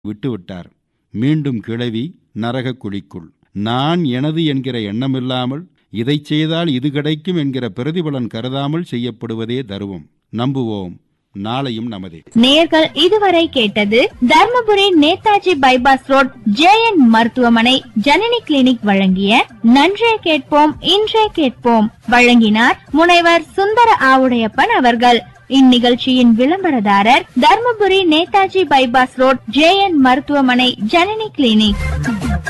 விட்டுவிட்டார் மீண்டும் கிழவி நரகக் குழிக்குள் நான் எனது என்கிற எண்ணமில்லாமல் இதைச் செய்தால் இது கிடைக்கும் என்கிற பிரதிபலன் கருதாமல் செய்யப்படுவதே தருவம் நம்புவோம் நாளையும் நமதே நேர்கள் இதுவரை கேட்டது Dharmapuri Netaji bypass road JN மருத்துவமனை ஜனனி கிளினிக் வழங்கிய நன்றே கேட்போம் இன்றே கேட்போம் வழங்கினார் முனைவர் சுந்தர ஆவுடையப்பன் அவர்கள் இந்நிகழ்ச்சியின் விளம்பரதாரர் Dharmapuri Netaji bypass road JN மருத்துவமனை ஜனனி கிளினிக்